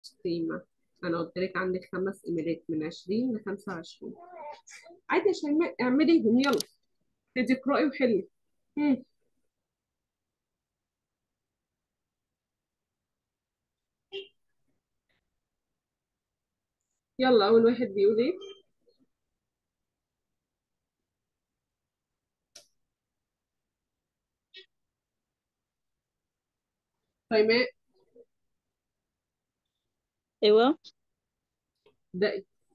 قيمة أنا قلت لك عندك خمس إيميلات من عشرين لخمسة وعشرين عادي يا شيماء اعمليهم يلا ابتدي اقرأي وحلي مم. يلا أول واحد بيقول إيه شيماء ايوه ده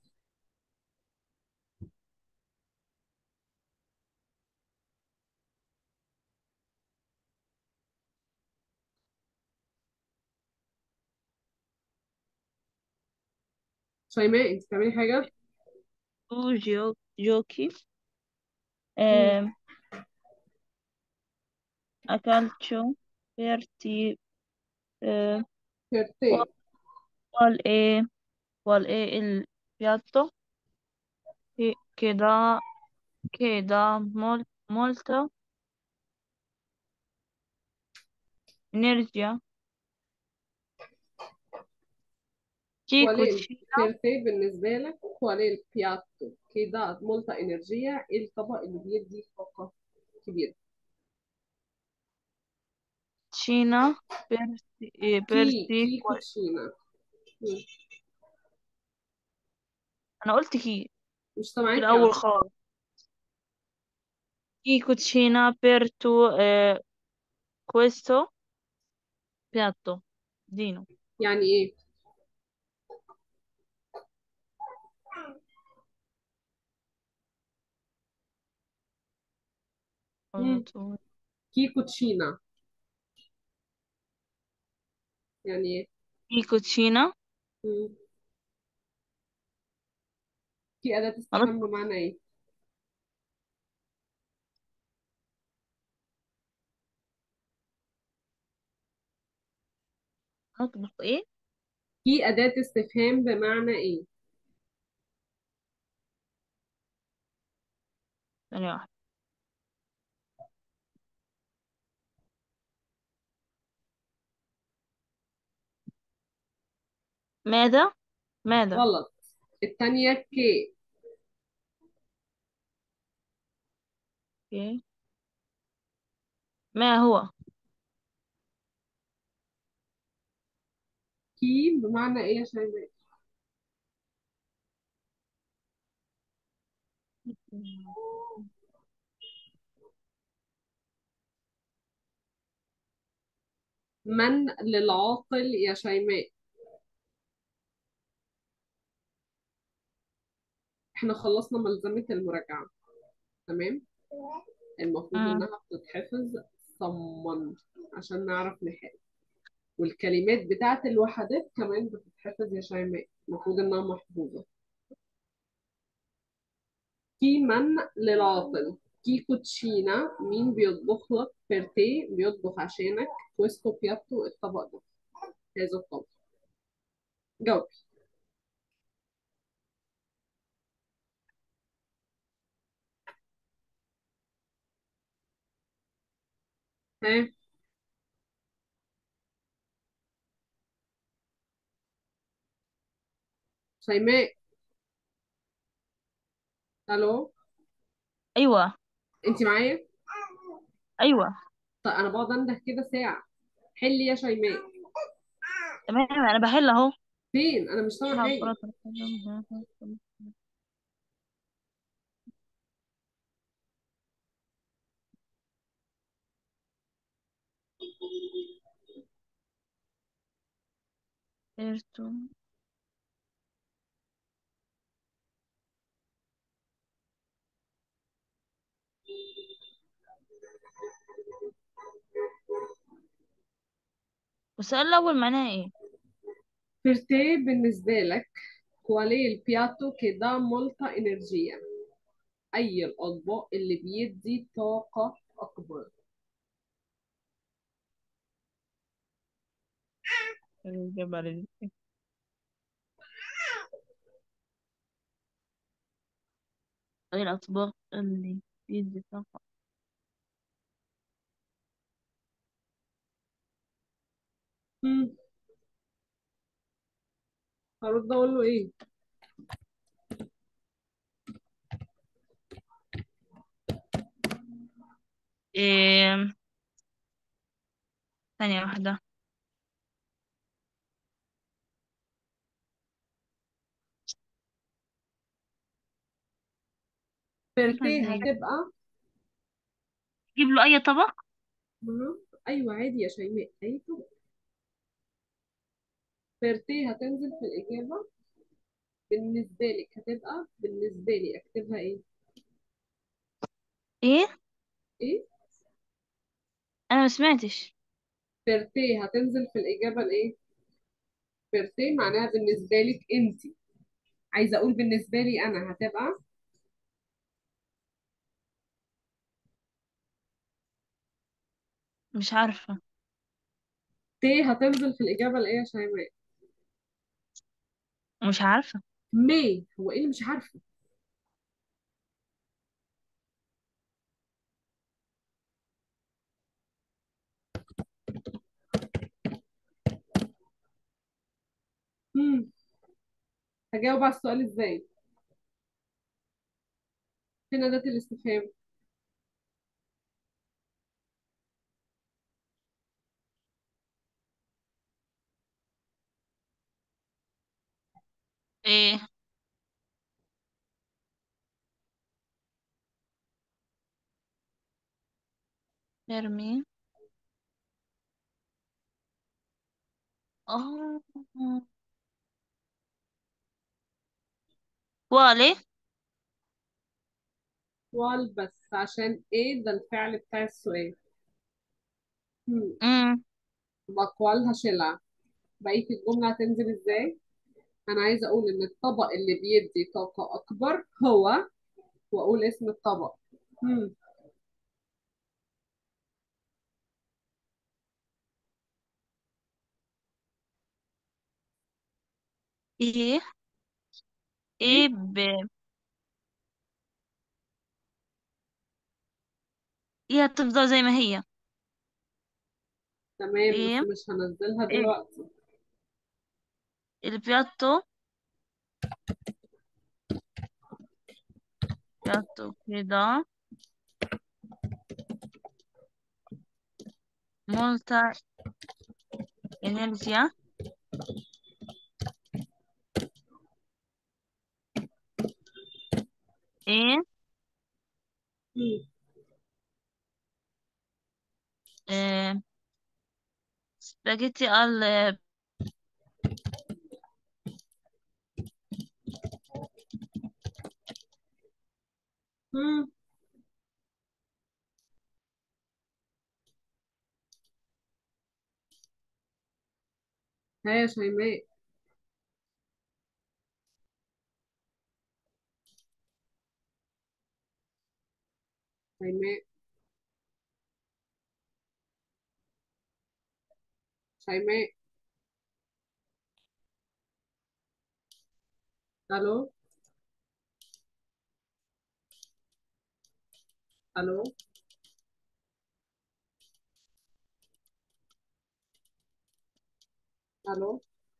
شيماء أنت بتعملي حاجة تو جو جوكي مم. آم، أكلتشو بيرتي آه، كارتيه qual è qual è il piatto che, che dà che dà mol- molta energia chi qual è il cucina per te بالنسبة لك qual è il piatto che dà molta energia إيه الطبق اللي بيدي طاقة كبيرة cucina per, eh, per كي te كي qual- كوتشينا مم. أنا قلت كي مش في سامعاكي على الأول فكرة خالص chi cucina per tu eh, questo piatto Dino يعني إيه مم. كي كوتشينا يعني إيه chi cucina مم. في أداة خلاص استفهام بمعنى إيه هطبخ ايه في أداة استفهام بمعنى إيه ثانية واحدة ماذا ماذا غلط التانية كي اوكي ما هو كي بمعنى إيه يا شيماء من للعاقل يا شيماء إحنا خلصنا ملزمة المراجعة تمام المفروض مم. إنها بتتحفظ صمًا عشان نعرف نحل والكلمات بتاعت الوحدات كمان بتتحفظ يا شيماء المفروض إنها محفوظة في من للعاقل كي كوتشينا مين بيطبخ لك بيرتي بيطبخ عشانك كويستو بياتو الطبق ده هذا الطبق جاوبي ها شيماء الو ايوه انت معايا ايوه طيب انا بقعد انده كده ساعة حلي يا شيماء تمام انا بحل اهو فين انا مش سامعة نلعب حاجة كرة القدم إيرتو والسؤال الأول معناه ايه بيرتي بالنسبة لك qual è il piatto che dà molta energia أي الأطباق اللي بيدي طاقة أكبر الجبل أي الأطباق اللي بيدي طاقة مم. هرد اقول له ايه إيه... ثانية واحدة عارفة بيرتي ازاي هتبقى جيب له أي طبق مهم. ايوه عادي يا شيماء اي طبعا بيرتي هتنزل في الاجابه بالنسبه لك هتبقى بالنسبه لي اكتبها ايه ايه ايه أنا ما سمعتش بيرتي هتنزل في الاجابه الايه بيرتي معناها بالنسبه لك انت عايزه اقول بالنسبه لي انا هتبقى مش عارفة تي هتنزل في الاجابه الايه يا شيماء مش عارفة مي هو ايه اللي مش عارفه امم هجاوب على السؤال ازاي فين اداه الاستفهام ايه ارمي اه كوالي سؤال بس عشان ايه ده الفعل بتاع السؤال امم امم بقوالها شلع بقية الجملة هتنزل ازاي انا عايزة اقول ان الطبق اللي بيدي طاقة اكبر هو واقول اسم الطبق امم ايه ايه ايه ب ايه هتفضل زي ما هي تمام بس ايه مش هنزلها ايه دلوقتي البياتو بياتو كده مولتا انرجيا ايه امم إيه سباجيتي ال امم ها يا شيماء شيماء شيماء الو الو الو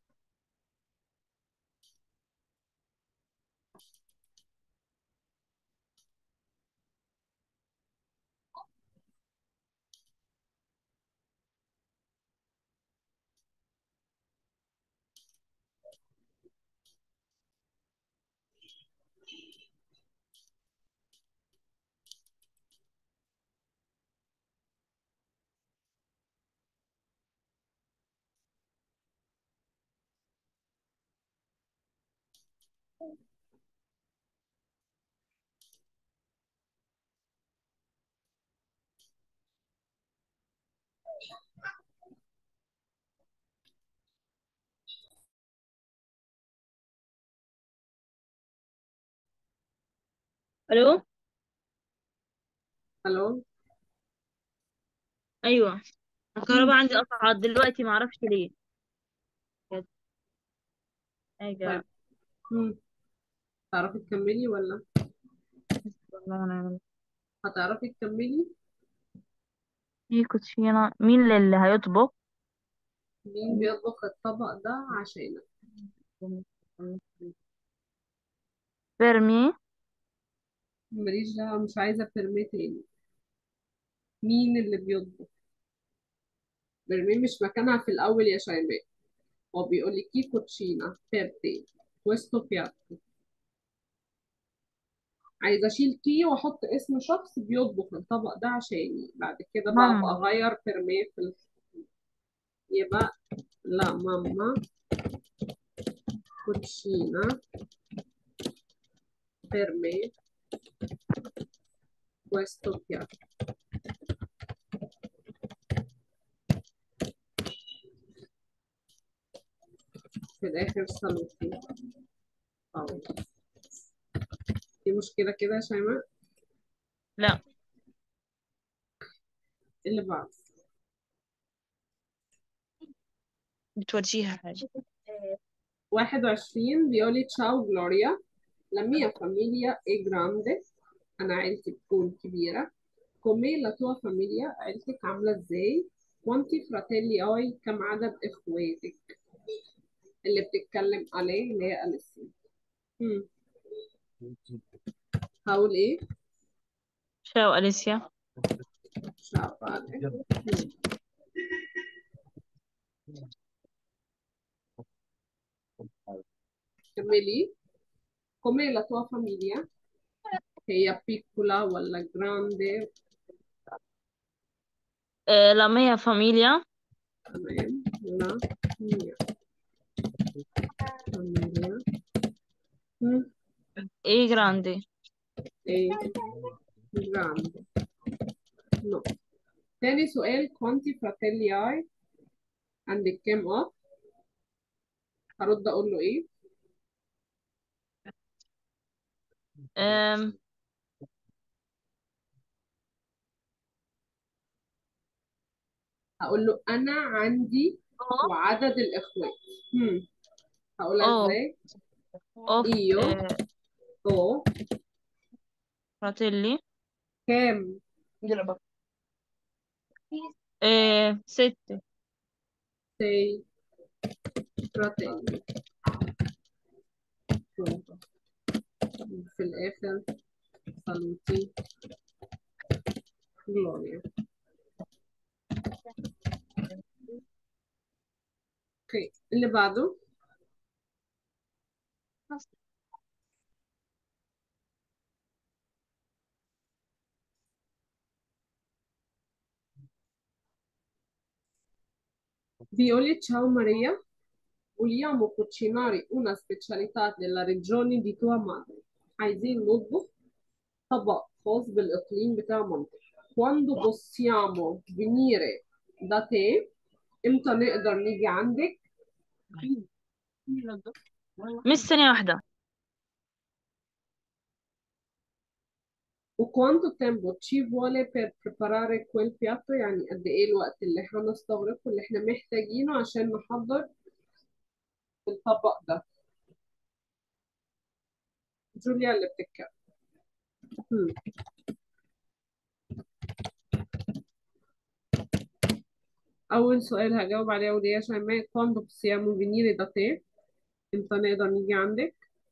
الو الو ايوه امم الكهرباء عندي قطعت دلوقتي ما اعرفش ليه بجد. طيب حاجه امم تعرفي تكملي ولا والله انا هتعرفي تكملي في كوتشينه مين اللي هيطبخ مين بيطبخ الطبق ده عشانك بيرمي ماليش دعوة مش عايزة بيرمي تاني مين اللي بيطبخ بيرمي مش مكانها في الأول يا شيماء هو بيقول لي كي كوتشينا بيرتي questo piatto عايزة أشيل كي وأحط اسم شخص بيطبخ الطبق ده عشاني بعد كده بقى أبقى ماما أغير بيرمي في ال... يبقى لا ماما كوتشينا بيرمي questo piatto في الآخر سلوتي أو في مشكلة كده يا شيماء لا اللي بعد بتورجيها حاجة 21 بيقول لي تشاو جلوريا La mia famiglia è grande أنا عيلتي بتكون كبيرة come la tua famiglia عيلتك عاملة ازاي quanti fratelli hai كم عدد اخواتك اللي بتتكلم عليه اللي هي أليسي هم. هقول ايه شاو أليسيا مش عارفة عليه هم. كملي come la tua famiglia هي piccola ولا grande آه، لا ميا فاميليا تمام لا mia famiglia هم. ايه جراندي ايه grande no تاني سؤال quanti fratelli hai عندك كام أخ هرد أقول له إيه أم هقول له أنا عندي أو وعدد الإخوات هم. هقولها أو إزاي أوف إيو آه، أو فراتيلي كام آه، ستة sei fratelli punto في الآخر saluti Gloria أوكي اللي بعده بيقول لي ciao Maria vogliamo cucinare una specialità della regione di tua madre عايزين نطبخ طبق خاص بالإقليم بتاع مامتك quando possiamo venire da te امتى نقدر نيجي عندك مش ثانية واحدة وquanto tempo ci vuole per preparare quel piatto يعني قد ايه الوقت اللي احنا نستغرقه اللي احنا محتاجينه عشان نحضر الطبق ده جوليا اللي بتتكلم هم. أول سؤال هجاوب عليه ودي يا شيماء quando possiamo venire da te امتى نقدر نيجي عندك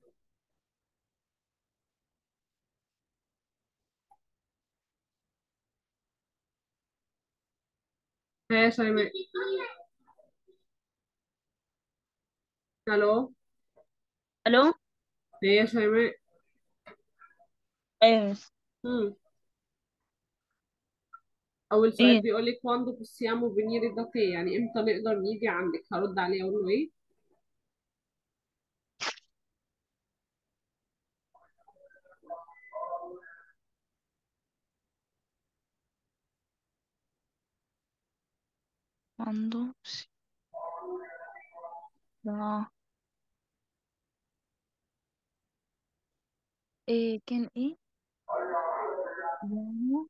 ها يا شيماء الو ألو هي يا شيماء ايه هم. أول سؤال ايه بيقول لي quando possiamo venire da te يعني امتى نقدر نيجي عندك هرد عليه أقول له ايه عنده س- لا ايه كان ايه يوم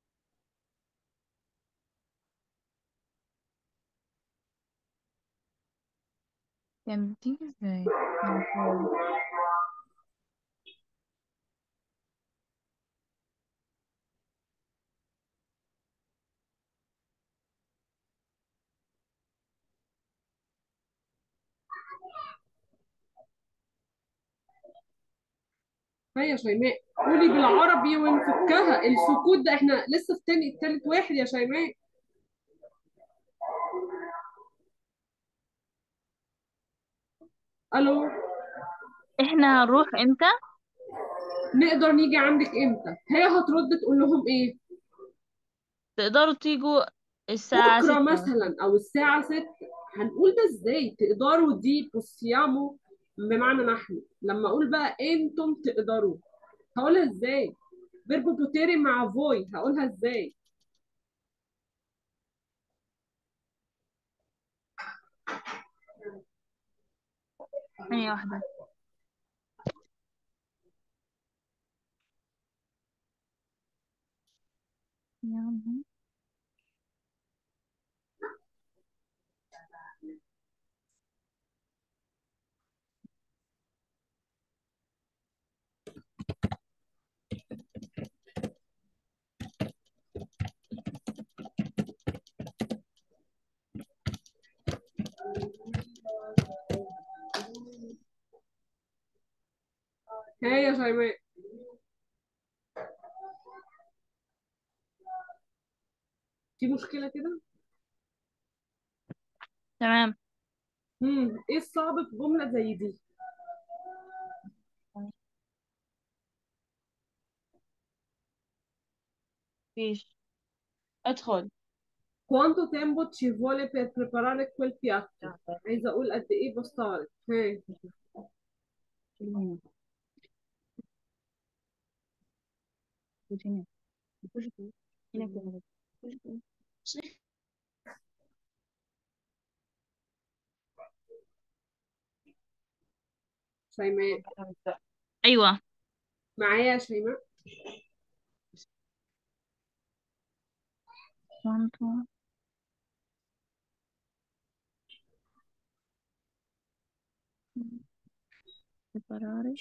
كان بتيجي ازاي نحاول. هيا يا شيماء قولي بالعربي ونفكها السكوت ده احنا لسه في تاني تالت واحد يا شيماء الو احنا هنروح امتى نقدر نيجي عندك امتى هي هترد تقول لهم ايه تقدروا تيجوا الساعة بكره ستة مثلا او الساعه 6 هنقول ده ازاي تقدروا دي بوسيامو بمعنى نحن لما اقول بقى انتم تقدروا هقولها ازاي فيربو بوتيري مع فوي هقولها ازاي ثانية واحدة يلا. هيا يا شيماء في مشكله كده تمام امم ايه الصعب في جمله زي دي مفيش ادخل quanto tempo ci vuole per preparare quel piatto عايزه اقول قد ايه بستغرق ها شيماء ايوه معايا يا شيماء quanto preparare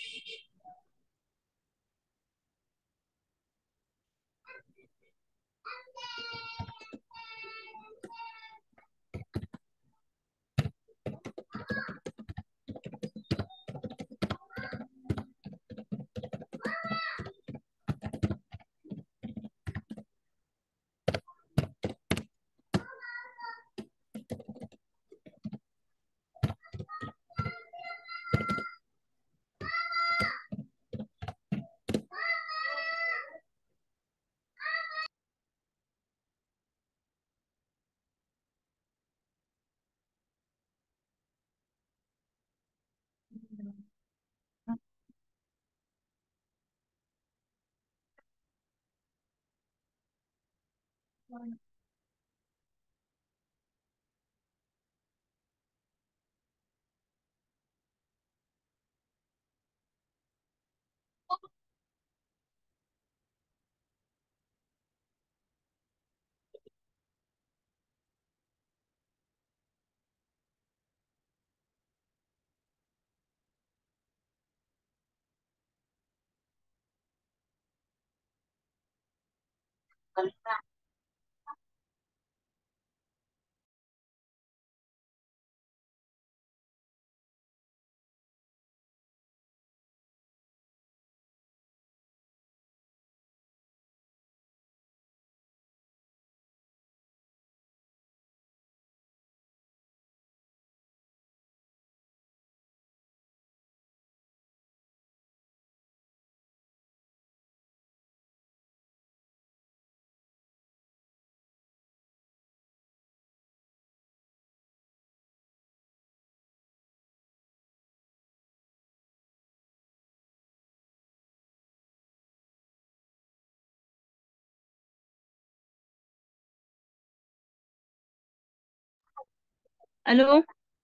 الو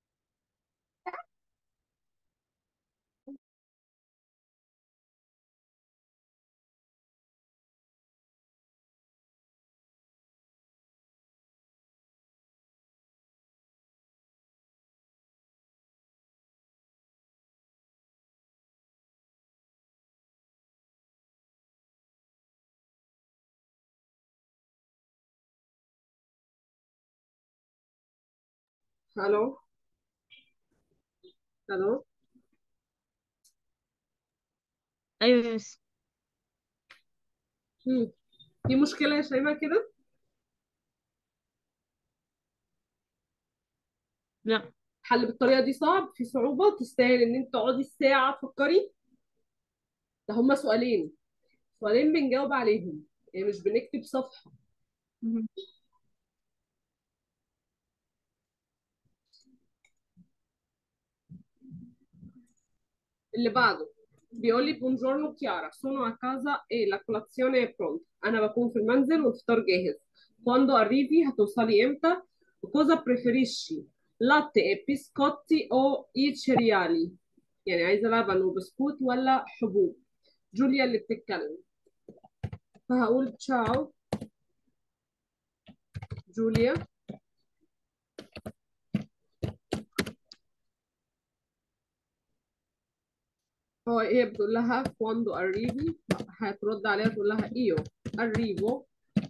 الو الو ايوه يا مس مم. في مشكلة يا شيماء كده لا حل بالطريقة دي صعب في صعوبة تستاهل ان انت تقعدي الساعة تفكري ده هما سؤالين سؤالين بنجاوب عليهم يعني مش بنكتب صفحة مهم. اللي بعده بيقول لي بونجورنو كيارا sono a casa e la colazione è pronta انا بكون في المنزل والفطار جاهز quando arrivi هتوصلي امتى وكوزا preferisci latte e biscotti o i cereali يعني عايزة لبن وبسكوت ولا حبوب جوليا اللي بتتكلم فهقول تشاو جوليا هو هي بتقول لها quando arrivi هترد عليها تقول لها io arrivo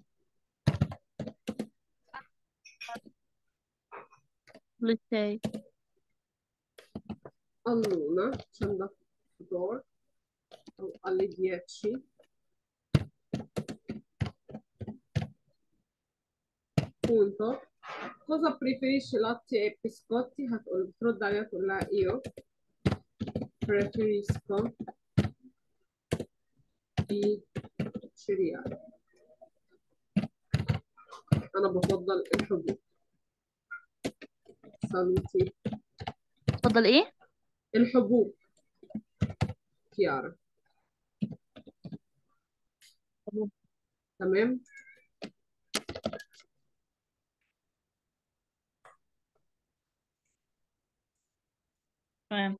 للشاي all'una عشان ده فطار أو alle dieci punto cosa preferisce latte e biscotti هتقول بترد عليها تقول لها io preferisco i cereali أنا بفضل الحبوب saluti اتفضل ايه الحبوب كيارا تمام تمام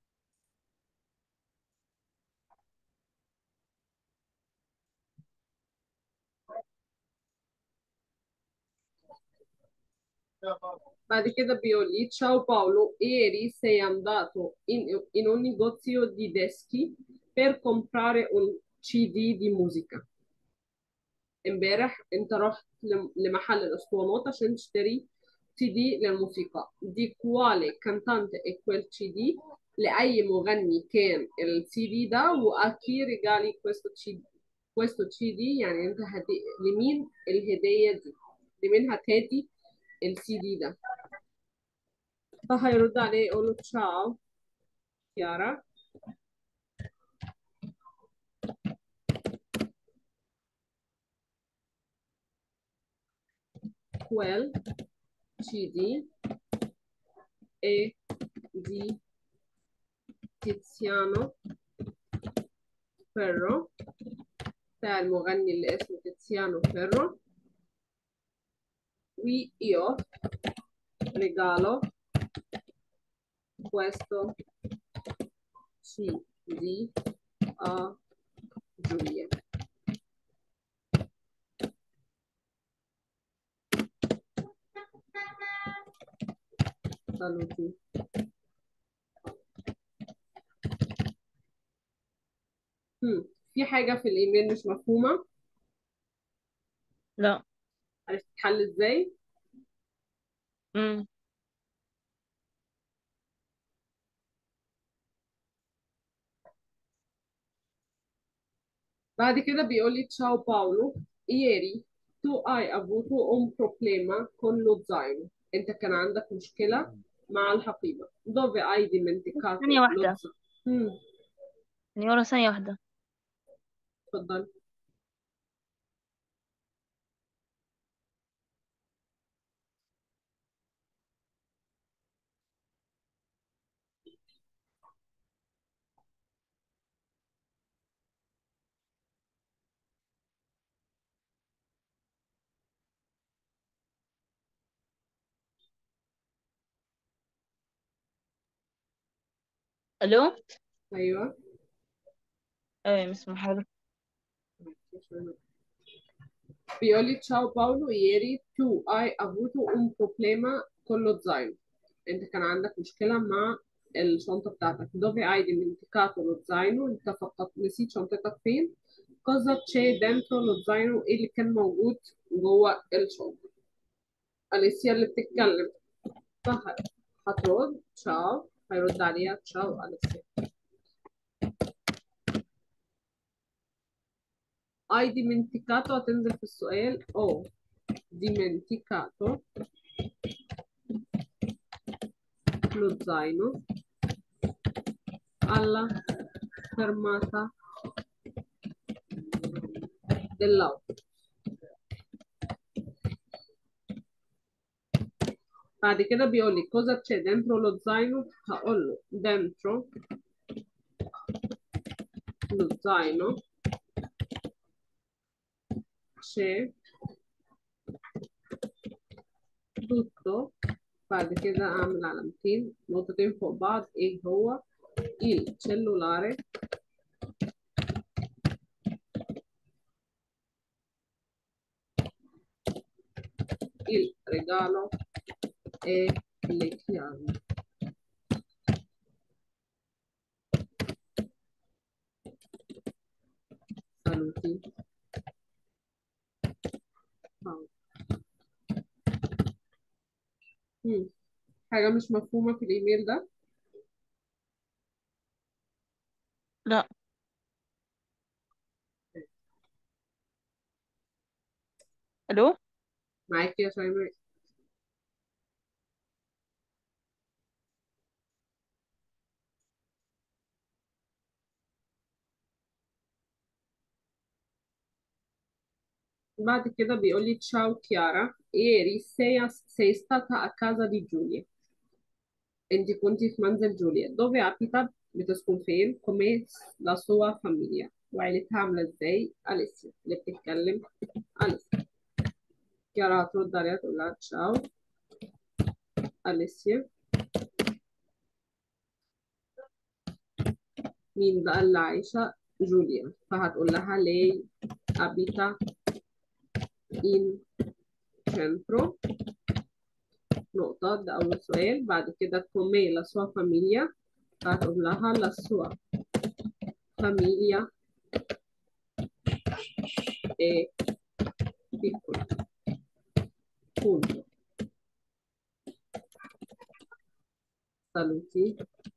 بعد كده بيقول لي ciao Paolo ieri sei andato in, in un negozio di dischi per comprare un CD di musica امبارح انت رحت لم- لمحل الاسطوانات عشان تشتري سي دي للموسيقى دي quale cantante è quel CD لأي مغني كان السي دي ده وأكي رجالي questo CD questo CD يعني انت هدي لمين الهدية دي لمين هتهدي السي دي ده فهيرد عليه يقول له تشاو يارا quel CD e di تيزيانو فيرو بتاع المغني اللي اسمه تيزيانو فيرو qui io regalo questo CD a Giulia saluti هم. في حاجة في الإيميل مش مفهومة لا عرفت تتحل إزاي امم بعد كده بيقول لي تشاو باولو ieri tu hai avuto un problema con lo zaino انت كان عندك مشكلة مع الحقيبة dove hai dimenticato ثانية lo واحدة zaino هم. يعني ورا ثانية واحدة اتفضل الو ايوه ايوه يا مس محاولة بيقول لي ciao Paolo ieri tu hai avuto un problema con lo zaino انت كان عندك مشكلة مع الشنطة بتاعتك dove hai dimenticato lo zaino انت فقط نسيت شنطتك فين cosa c'è dentro lo zaino ايه اللي كان موجود جوه الشنطة أليسيا اللي بتتكلم فهد هترد ciao هيرد عليها ciao أليسيا hai dimenticato هتنزل في السؤال او dimenticato lo zaino alla fermata dell'auto بعد كده بيقول لي cosa c'è dentro lo zaino هقول له dentro lo zaino c'è tutto بعد كده اعمل علامتين نقطتين فوق بعض ايه هو il cellulare il regalo e le chiavi saluti ciao مم. حاجة مش مفهومة في الإيميل ده لا الو معاك يا شيماء بعد كده بيقول لي ciao Chiara ieri sei, sei stata a casa di Giulia انت كنتي في منزل جوليا dove abita بتسكن فين come la sua famiglia وعيلتها عاملة ازاي أليسيا اللي بتتكلم أليسيا كيارا هترد عليها تقول لها تشاو أليسيا مين بقى اللي عايشة جوليا فهتقول لها لي abita in centro نقطة ده أول سؤال بعد كده come la sua famiglia فهتقول لها la sua famiglia è piccola punto saluti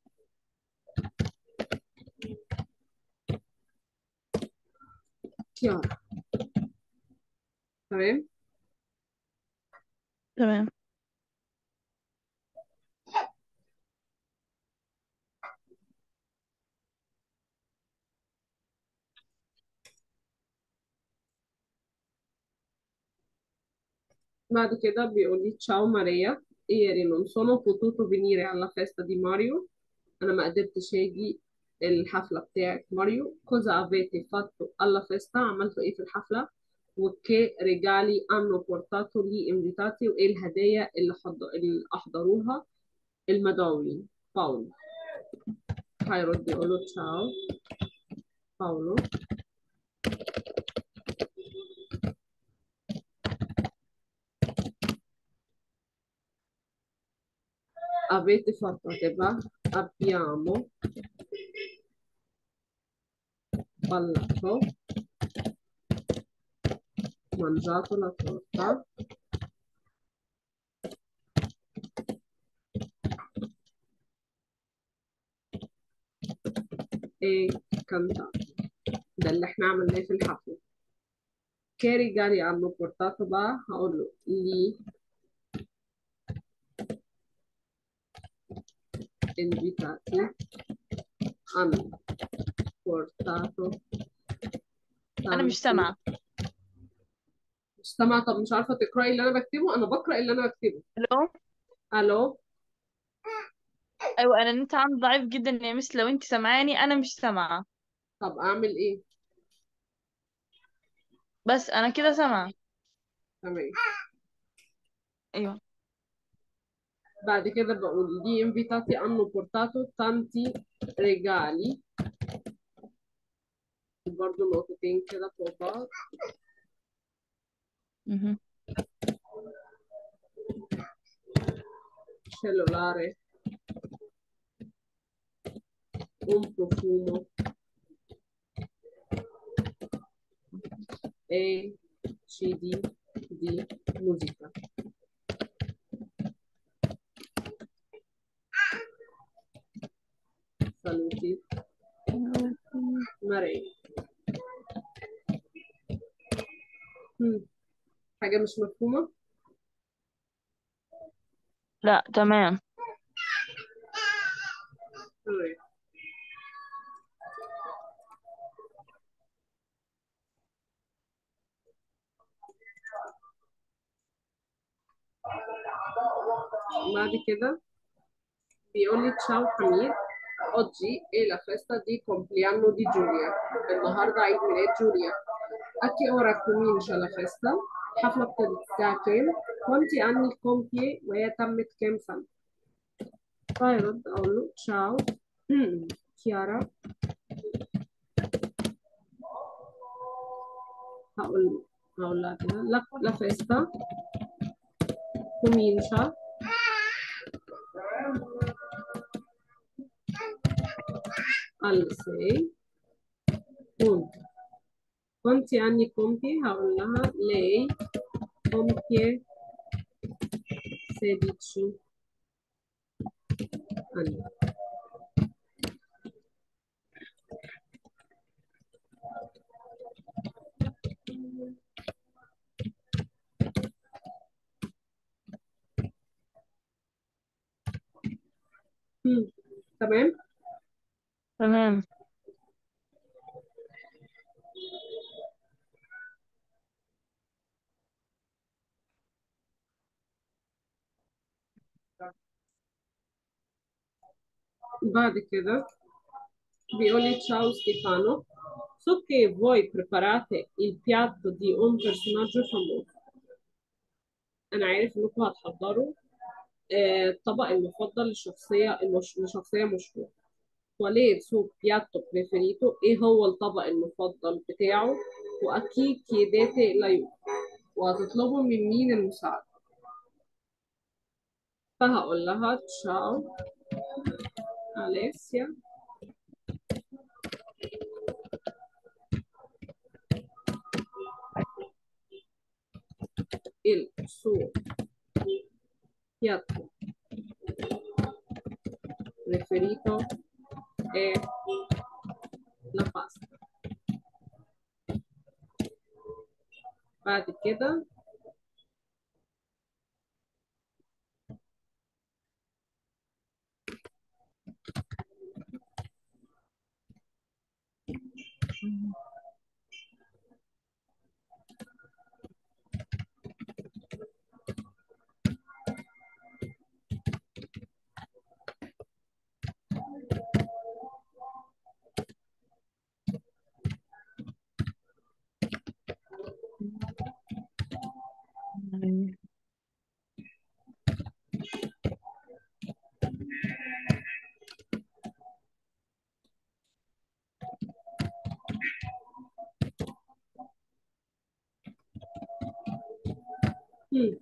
Chiara تمام تمام بعد كده بيقول لي ciao Maria ieri non sono potuto venire alla festa di Mario أنا ما قدرتش أجي الحفلة بتاعت ماريو cosa avete fatto alla festa عملتوا إيه في الحفلة وكي regali hanno portato gli invitati وإيه الهدايا اللي, حض... اللي أحضروها المدعوين باولو هيرد يقول له ciao باولو avete fatto هتبقى abbiamo ballato mangiato la torta e cantato ده اللي احنا عملناه في الحفلة che regali hanno portato بقى هقول له لي invitati hanno portato انا مش tanti سامعه مش سامعة طب مش عارفة تقرأي اللي أنا بكتبه أنا بقرأ اللي أنا بكتبه الو ألو ايوه انا النت عندي ضعيف جدا يا مس لو انت سامعاني انا مش سامعه طب أعمل إيه بس انا كده سامعه تمام ايوه بعد كده بقول gli invitati hanno portato tanti regali برضه نقطتين كده فوق بعض مهم. cellulare un profumo e CD di musica saluti Maria هم. حاجة مش مفهومة لا تمام تمام بعد كده بيقول لي تشاو حميد oggi è la festa di compleanno di Giulia النهارده عيد ميلاد جوليا a che ora comincia la festa الحفلة ابتدت الساعة كام quanti anni compie وهي تمت كام سنة فيرد أقول له تشاو كيارا هقول هقول لها كده لا لا فيستا comincia alle 6 punto quanti anni compie هقول لها lei compie 16 anni مم. تمام تمام بعد كده bioli ciao Stefano so che voi preparate il piatto di un personaggio famoso انا عارف انكم هتحضروا آه، الطبق المفضل لشخصية المش... لشخصية مشهورة qual è il suo piatto preferito ايه هو الطبق المفضل بتاعه واكيد chiedete l'aiuto وهتطلبوا من مين المساعدة فهقول لها تشاو أليسيا il suo piatto preferito è la pasta بعد كده مم.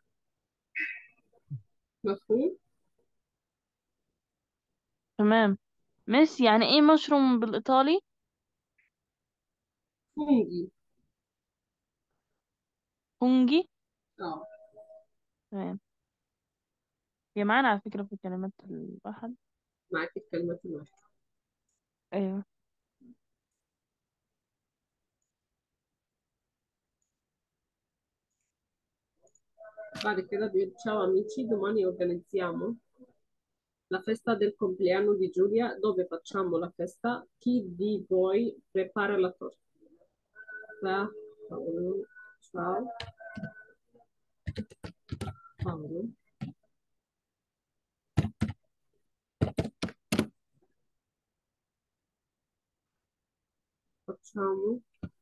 مفهوم تمام مس يعني ايه مشروم بالإيطالي فونجي فونجي اه تمام هي معانا على فكرة في كلمات الواحد معاكي الكلمات الواحدة ايوه بعد كده بيقول ciao amici domani organizziamo la festa del compleanno di Giulia dove facciamo la festa chi di voi prepara la torta فهقول ciao Paolo facciamo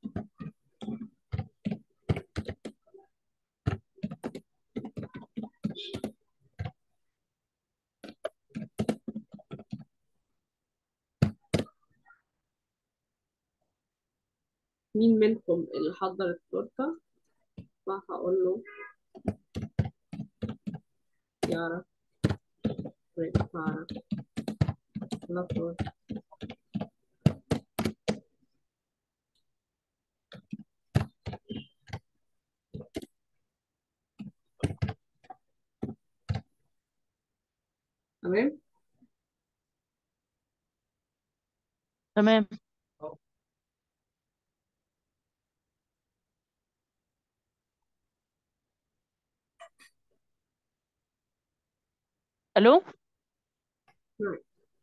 مين منكم اللي حضر التورتة فهقول له يارا prepara la torta تمام تمام الو نعم.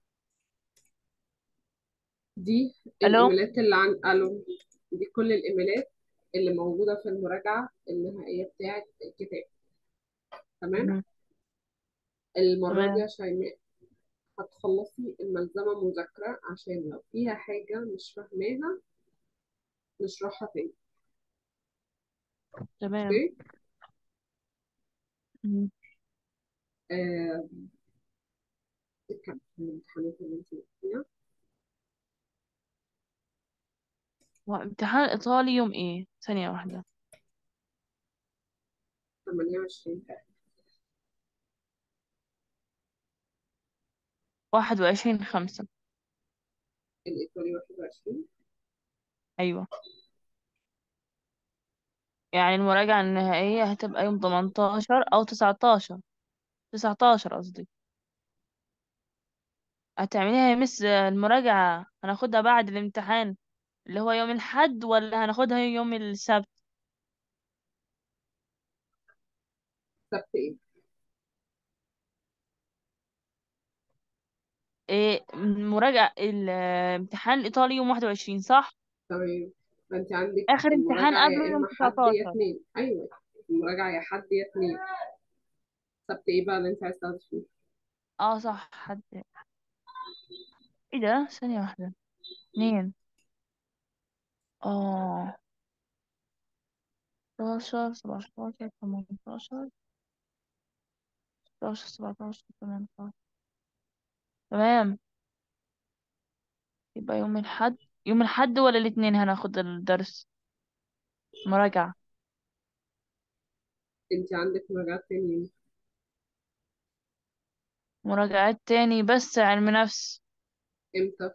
دي الو الايميلات اللي عن الو دي كل الايميلات اللي موجودة في المراجعة النهائية بتاعة الكتاب تمام مم. المرة دي تمام يا شيماء هتخلصي الملزمة مذاكرة عشان لو فيها حاجة مش فاهماها نشرحها تاني تمام اوكي مم. آه كم الامتحانات اللي انت فيها وامتحان الإيطالي يوم ايه ثانية واحدة 28 واحد وعشرين خمسة الإيطالي 21 أيوة يعني المراجعة النهائية هتبقى يوم تمنتاشر أو تسعتاشر تسعتاشر قصدي هتعمليها يا مس المراجعة هناخدها بعد الامتحان اللي هو يوم الحد ولا هناخدها يوم السبت سبت ايه إيه المراجعة الامتحان الإيطالي يوم واحد وعشرين صح؟ تمام فانت عندك آخر امتحان المراجعة يا قبله يوم إما حد يا تسعتاشر اتنين أيوة المراجعة يا حد يا اتنين سبت ايه بقى اللي انت عايز تاخدي فيه اه صح حد ايه ده ثانية واحدة اتنين اه ستاشر سبعتاشر تمنتاشر ستاشر سبعتاشر تمنتاشر تمام يبقى يوم الحد يوم الحد ولا الاثنين هناخد الدرس مراجعة انت عندك مراجعات تاني مراجعات تاني بس علم نفس امتى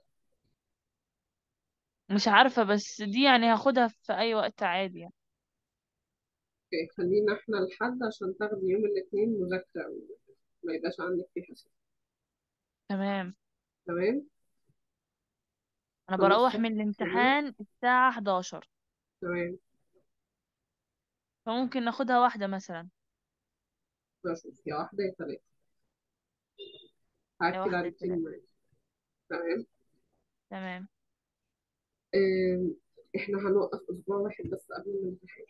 مش عارفة بس دي يعني هاخدها في أي وقت عادي يعني. اوكي خلينا احنا الحد عشان تاخدي يوم الاثنين مذاكرة ما يبقاش عندك فيه حصة تمام تمام أنا من بروح الصبح من كده الامتحان الساعة 11 تمام فممكن ناخدها واحدة مثلا بشوف يا واحدة يا ثلاثة يا هأكد واحدة عليكي تلاتة المواعيد تمام تمام ام، احنا هنوقف أسبوع واحد بس قبل الامتحان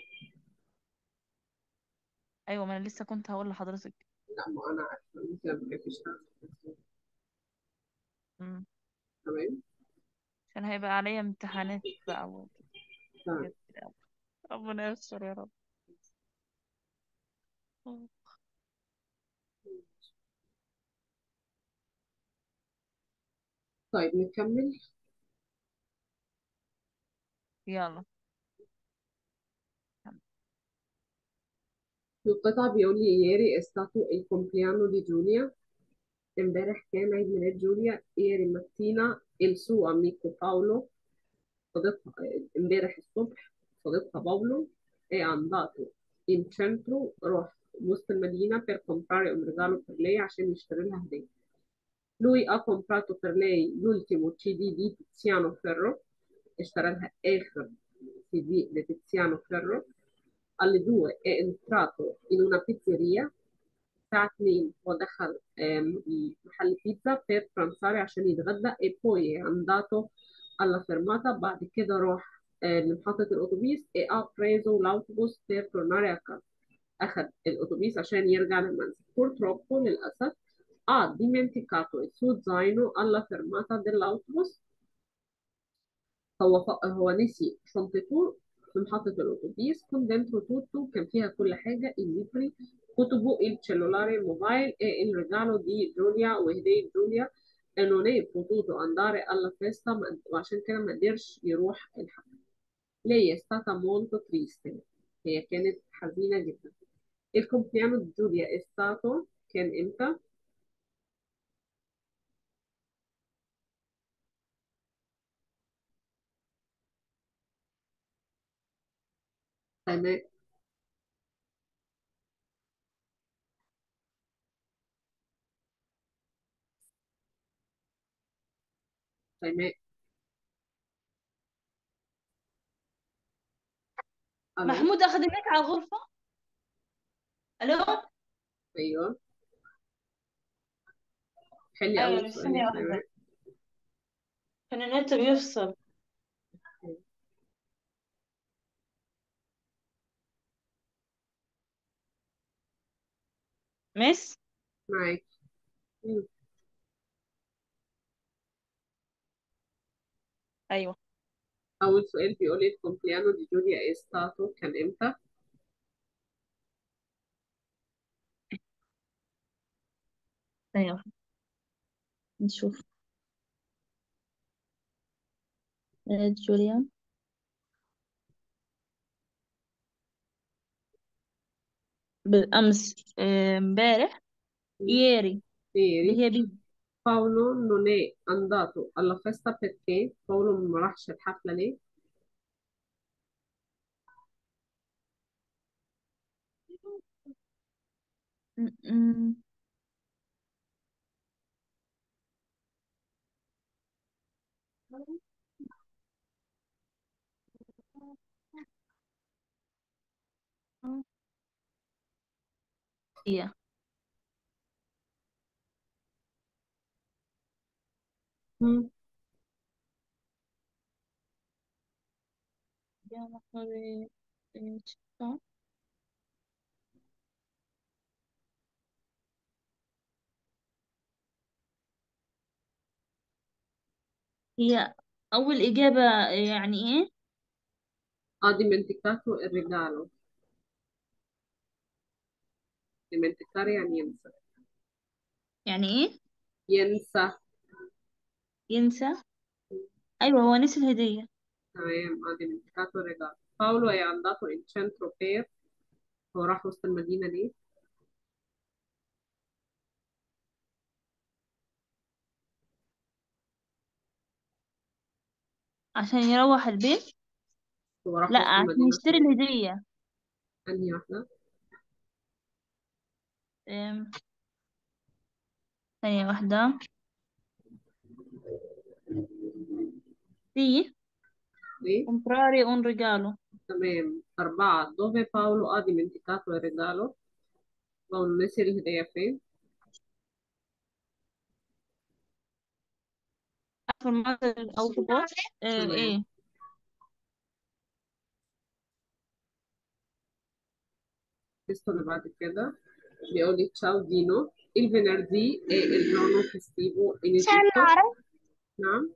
أيوة ما أنا لسه كنت هقول لحضرتك لا ما أنا عارفة إن أنت ما بتحبيش تاخدي. مم. تمام عشان هيبقى عليا امتحانات بقى تمام وحاجات كده ربنا يستر يا رب طيب نكمل يلا في القطعة بيقول لي ieri è stato il compleanno di Giulia امبارح كان عيد ميلاد جوليا ieri mattina il suo amico Paolo صديقها امبارح الصبح صديقها باولو è andato in centro راح وسط المدينة per comprare un regalo per lei عشان يشتري لها هدية lui ha comprato per lei l'ultimo CD di Tiziano Ferro اشترى لها آخر CD di Tiziano Ferro alle due è entrato in una pizzeria الساعة 2 هو دخل آم، محل بيتزا per pranzare عشان يتغدى e poi è andato alla fermata بعد كده راح آه، لمحطة الأتوبيس e ha preso l'autobus per tornare a casa أخذ الأتوبيس عشان يرجع للمنزل purtroppo للأسف ha dimenticato il suo zaino alla fermata dell'autobus هو ف... هو نسي شنطته في محطة الأتوبيس con dentro tutto كان فيها كل حاجة il libri كتبه il cellulare il mobile e il regalo di Giulia وهدية جوليا e non è potuto andare alla festa ما- وعشان كده ما قدرش يروح الحفلة lei è stata molto triste هي كانت حزينة جدا il compleanno di Giulia è stato كان امتى؟ تمام تمام الو محمود أخذ هناك على الغرفة ألو ايوه حلي ايوه أول بس سؤال يا ثانية سلامة واحدة كان النت بيفصل مس معاك مم. ايوه أول سؤال بيقول لي الكومبليانو دي جوليا إيه ستاتو كان إمتى؟ ثانية واحدة نشوف آه، جوليا بالأمس آه، امبارح مم. ieri اللي إيري هي بي باولو non è andato alla festa perché باولو ما راحش الحفلة ليه؟ م- م- هي مم. Andiamo a fare eh, città. هي أول إجابة يعني إيه؟ ha dimenticato il regalo dimenticare يعني ينسى يعني إيه؟ ينسى ينسى أيوة هو نسي الهدية تمام ha dimenticato il regalo Paolo è andato in centro per هو راح وسط المدينة ليه؟ عشان يروح البيت هو راح لا وسط عشان المدينة يشتري عشان الهدية أنهي واحدة؟ أم، ثانية واحدة في ليه؟ comprare un regalo تمام أربعة dove Paolo ha dimenticato il regalo هو نسي الهدية فين؟ في المنزل الأوتوبوس أه تمام إيه questo اللي بعد كده بيقول لي ciao Dino il venerdì è il giorno festivo in Egitto نعم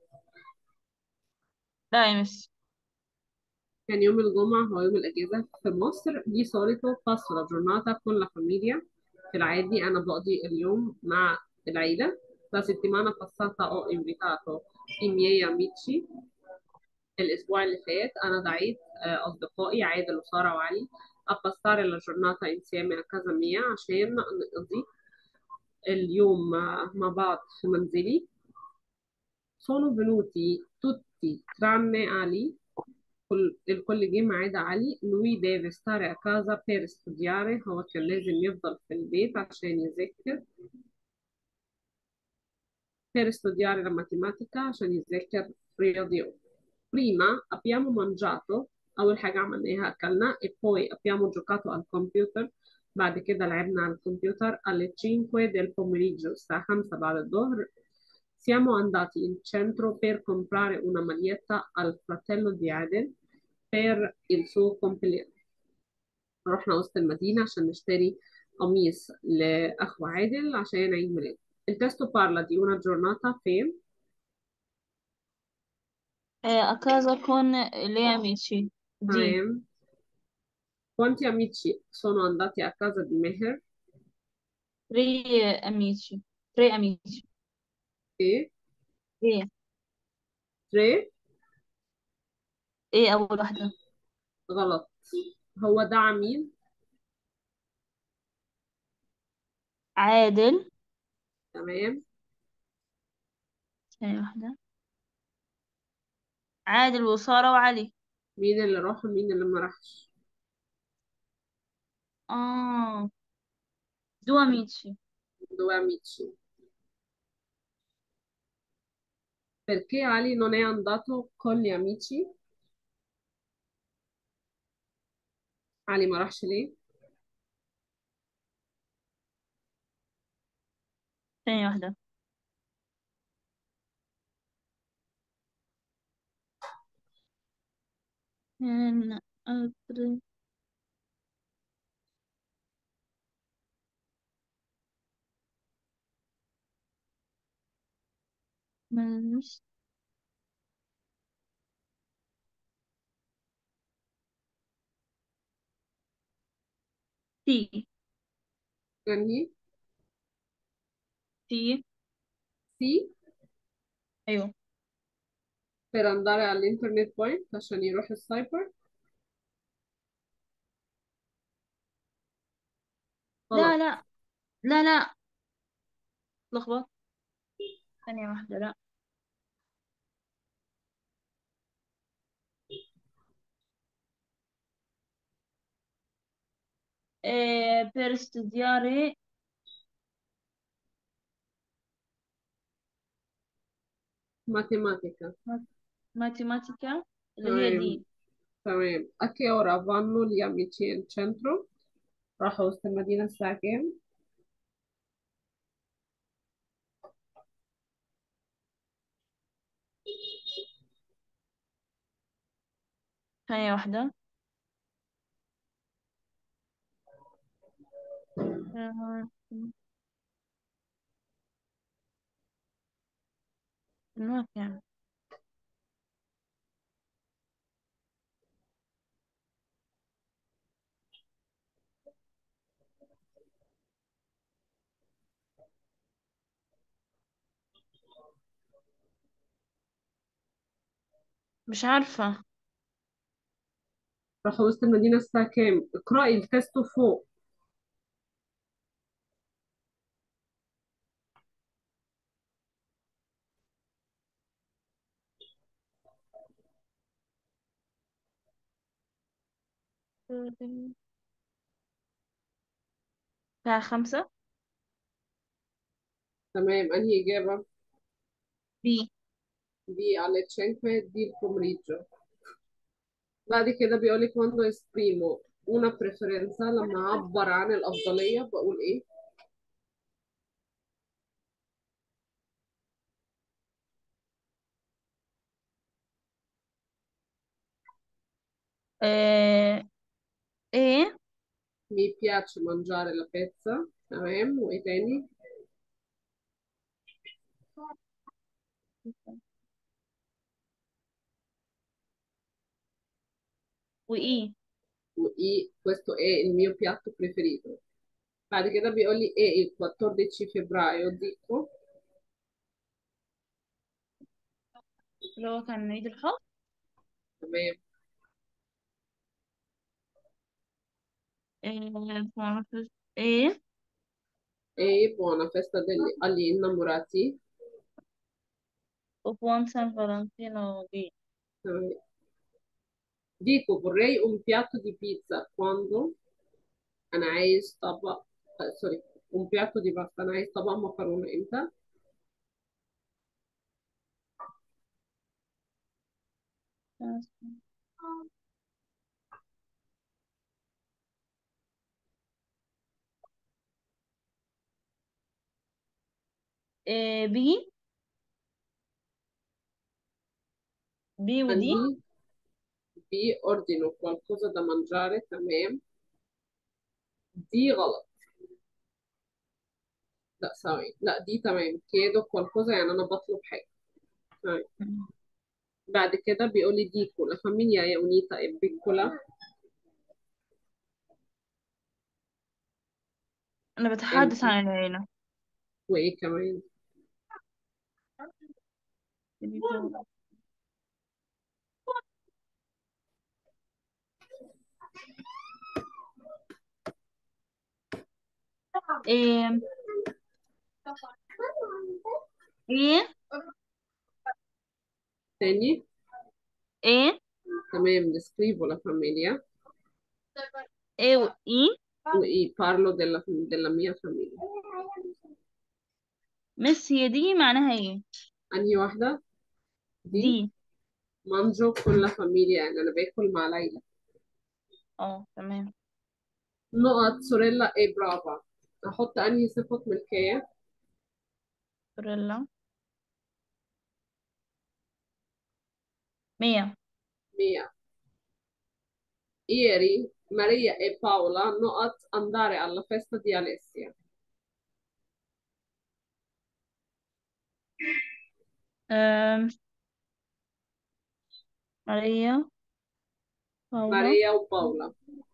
لا يا مس كان يوم الجمعة هو يوم الأجازة في مصر di solito passo la giornata con la famiglia في العادي أنا بقضي اليوم مع العيلة la settimana passata ho invitato i miei amici الأسبوع اللي فات أنا دعيت آه، أصدقائي عادل وسارة وعلي a passare la giornata insieme a casa mia عشان نقضي اليوم مع مع بعض في منزلي sono venuti tutti tranne Ali كل الكل جه ما عدا علي lui deve stare a casa per studiare هو كان لازم يفضل في البيت عشان يذاكر per studiare la matematica عشان يذاكر رياضيات prima abbiamo mangiato أول حاجة عملناها أكلنا e poi abbiamo giocato al computer بعد كده لعبنا على الكمبيوتر alle 5 del pomeriggio الساعة 5 بعد الظهر siamo andati in centro per comprare una maglietta al fratello di Adel per il suo compleanno رحنا وسط المدينة عشان نشتري قميص لأخو عادل عشان عيد ميلاده Il testo parla di una giornata fame أه a casa con le amici دي تمام Quanti amici sono andati a casa di Meher? tre amici tre amici إيه؟ إيه tre إيه أول واحدة غلط هو دعا مين؟ عادل تمام ثانية واحدة عادل وسارة وعلي مين اللي راح ومين اللي ما راحش؟ آه due amici due amici perché Ali non è andato con gli amici? علي ما راحش ليه؟ ثانية واحدة كان أدري مش تي يعني تي سي أيوه per andare all'internet point عشان يروح السايبر لا غلط لا لا لا لخبط ثانية واحدة لا إيه per studiare matematica matematica اللي هي تمام دي تمام a che ora vanno gli amici in centro راحوا وسط المدينة الساعة كام ثانية واحدة آه، ما كان مش عارفة راحوا وسط المدينة الساعة كام اقرأي التست فوق الساعة خمسة تمام أنهي إجابة بي دي alle 5 di pomeriggio بعد كده بيقولك quando esprimo una preferenza لما أعبر عن الأفضلية بقول إيه آه، ايه mi piace mangiare la pizza تمام وإيه تاني وايه وإيه questo è il mio piatto preferito بعد كده بيقول لي ايه il 14 febbraio dico اللي هو كان عيد الحب تمام إيه معرفش ايه e buona festa degli, agli innamorati وبوان سان فالنتينو دي تمام dico vorrei un piatto di pizza quando انا عايز طبق آه، سوري un piatto di pasta انا عايز طبق مكرونة امتى إيه بي بي ودي عندي di ordino qualcosa da mangiare تمام دي غلط لا ثواني لا دي تمام chiedo qualcosa يعني انا بطلب حاجة تمام بعد كده بيقول لي dico la famiglia è unita e piccola أنا بتحدث عن العيلة وايه كمان إيه إيه تاني إيه تمام descrivo la famiglia إيه وإيه e parlo della, della mia famiglia مس هي دي معناها إيه أنهي واحدة دي دي مانجو con la famiglia يعني أنا باكل مع ليلى اه تمام نقط سوريلا ايه برافا أحط أنهي صفة ملكية سوريلا مية مية Ieri Maria e Paola نقط andare alla festa di Alessia أم... ماريا باولا Maria و Paola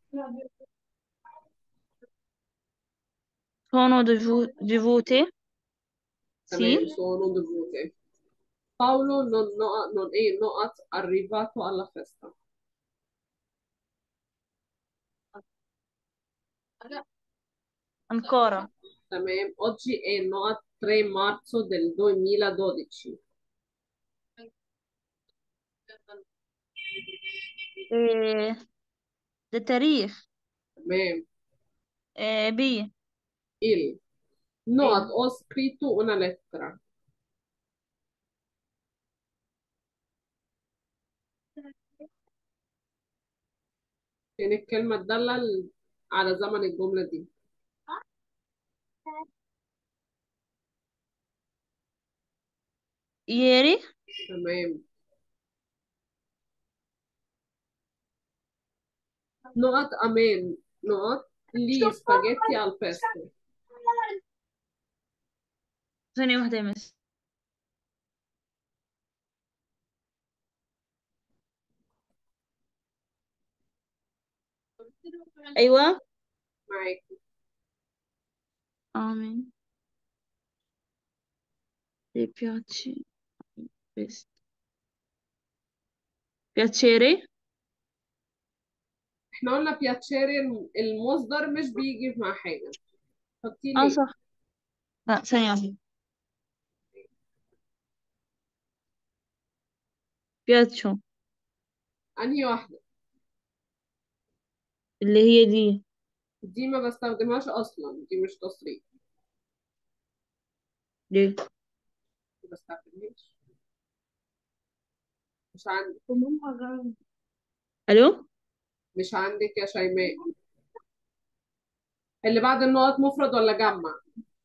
sono devu- devute تمام sì sono dovute Paolo non, no- non è نقط arrivato alla festa ancora تمام oggi è نقط 3 marzo del 2012 إيه... ده تاريخ تمام إيه... بي il نقط إيه. ho scritto una lettera فين الكلمة تدلل على زمن الجملة دي ieri تمام نقط أمان نقط لي سباجيتي على البيستو ثانية واحدة يا مس أيوة معاك آمين ti piace questo piacere احنا قلنا بياتشيري المصدر مش بيجي مع حاجة حطيه اه ليه صح لا ثانية واحدة piaccio أنهي واحدة اللي هي دي دي ما بستخدمهاش أصلا دي مش تصريف ليه ما بستخدمهاش مش عندك ألو مش عندك يا شيماء اللي بعد النقط مفرد ولا جمع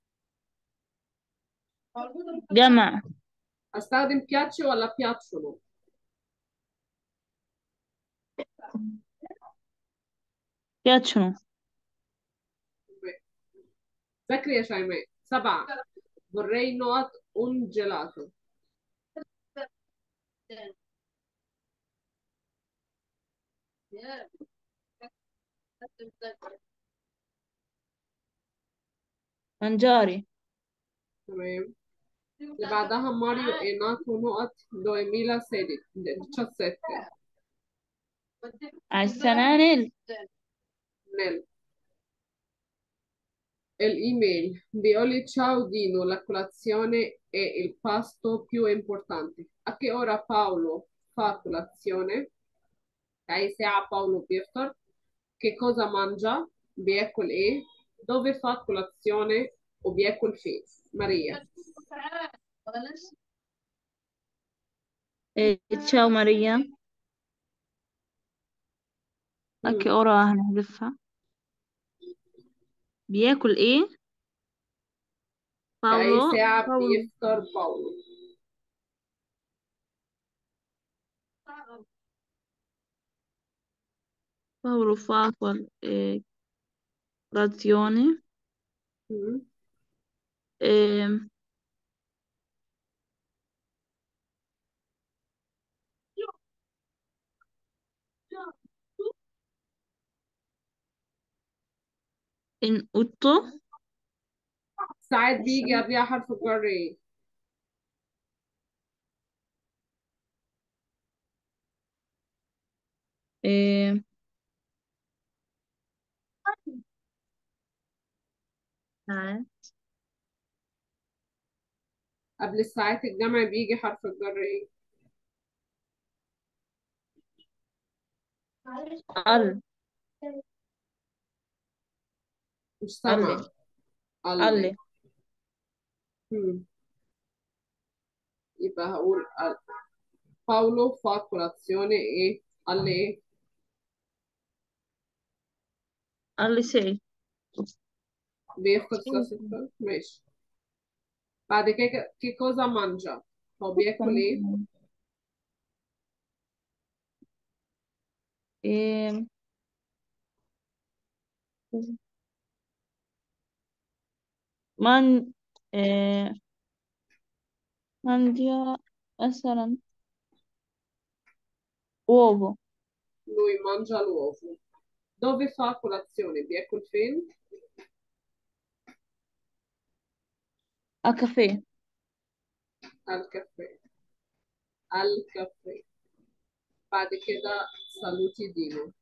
جمع استخدم بياتشي ولا بياتشونو piacciono ذاكري يا شيماء سبعة vorrei نقط un gelato mangiare تمام اللي بعدها ماريو è nato نقط 2017 السنة نل nel الإيميل بيقولي ciao Dino la colazione è il pasto più importante a che ora Paolo fa colazione أي ساعة باولو بيفطر che cosa mangia بياكل إيه dove fa colazione وبياكل فين ماريا إيه، ciao Maria a che مم. ora هنحذفها بياكل ايه في أي باولو ساعة باولو بيفطر باولو باولو fa qual- eh, colazione مم. ehm, in otto ساعات بيجي قبلها حرف الجر إيه ehm, ساعات قبل الساعات الجمع بيجي حرف الجر إيه al مش سامعة alle alle alle مم. يبقى هقول ال- باولو fa colazione إيه alle إيه alle sei بيفطر الساعة ستة ماشي بعد كده che cosa mangia هو بياكل إيه ehm, من آه مانجا مثلا uovo Lui mangia l'uovo. Dove fa colazione? بياكل فين؟ a caffè Al caffè. Al caffè. بعد كده saluti Dino.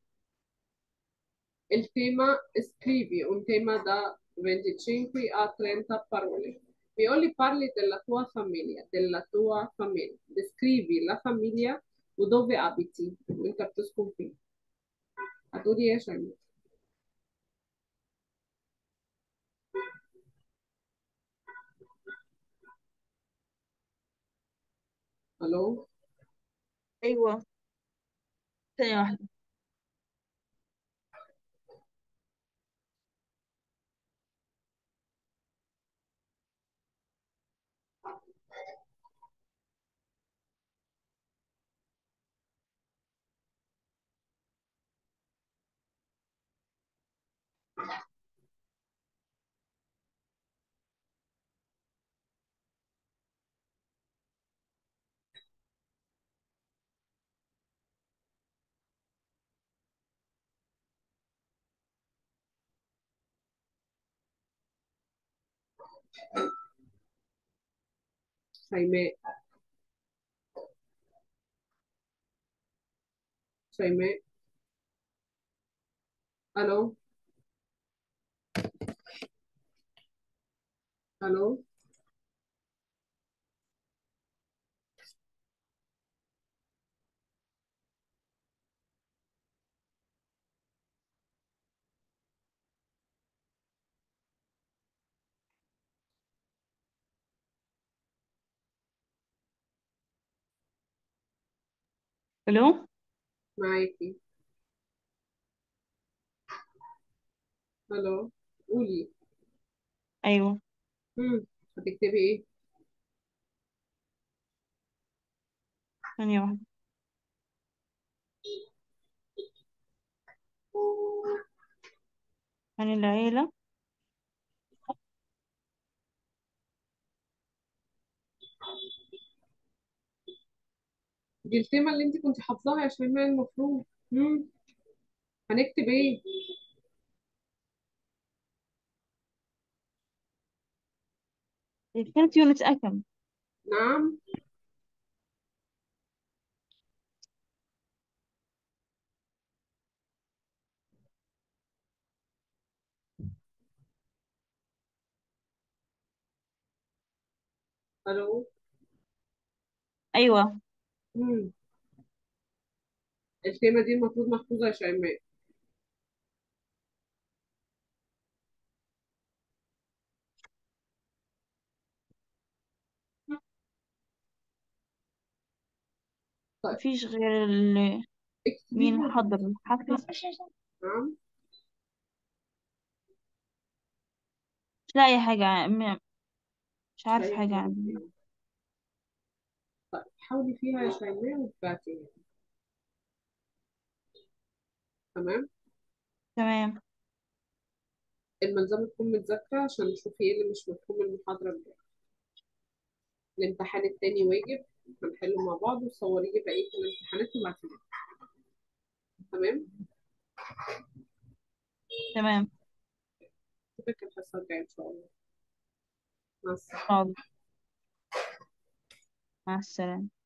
Il tema scrivi un tema da 25 a 30 parole. بيقول لي parli della tua famiglia, della tua famiglia. Descrivi la famiglia ودove abiti وانت بتسكن فين. هتقولي ايه يا شيماء؟ الو أيوة ثانية واحدة شيماء شيماء الو الو ألو معاكي الو قولي أيوة مم. هتكتبي ايه؟ ثانية واحدة عن العيلة دي التيمة اللي انت كنت حافظاها يا شيماء المفروض مم. هنكتب ايه؟ كانت يونت أكم نعم الو أيوة مم. التيمة دي المفروض محفوظة يا شيماء طيب مفيش غير ال... مين اكتبيها حضر الحفلة نعم مش لاقي حاجة عن- مش مش عارف أي حاجة حاجة عنه فيها طيب حاولي فيها يا شيماء وتبعتيها تمام تمام الملزمة تكون متذاكرة عشان نشوف ايه اللي مش مفهوم المحاضرة الجاية الامتحان التاني واجب هنحله مع بعض وصوري لي بقية الامتحانات وبعتيها تمام تمام اشوفك الحصة الجاية ان شاء الله مع السلامة حاضر مع السلامة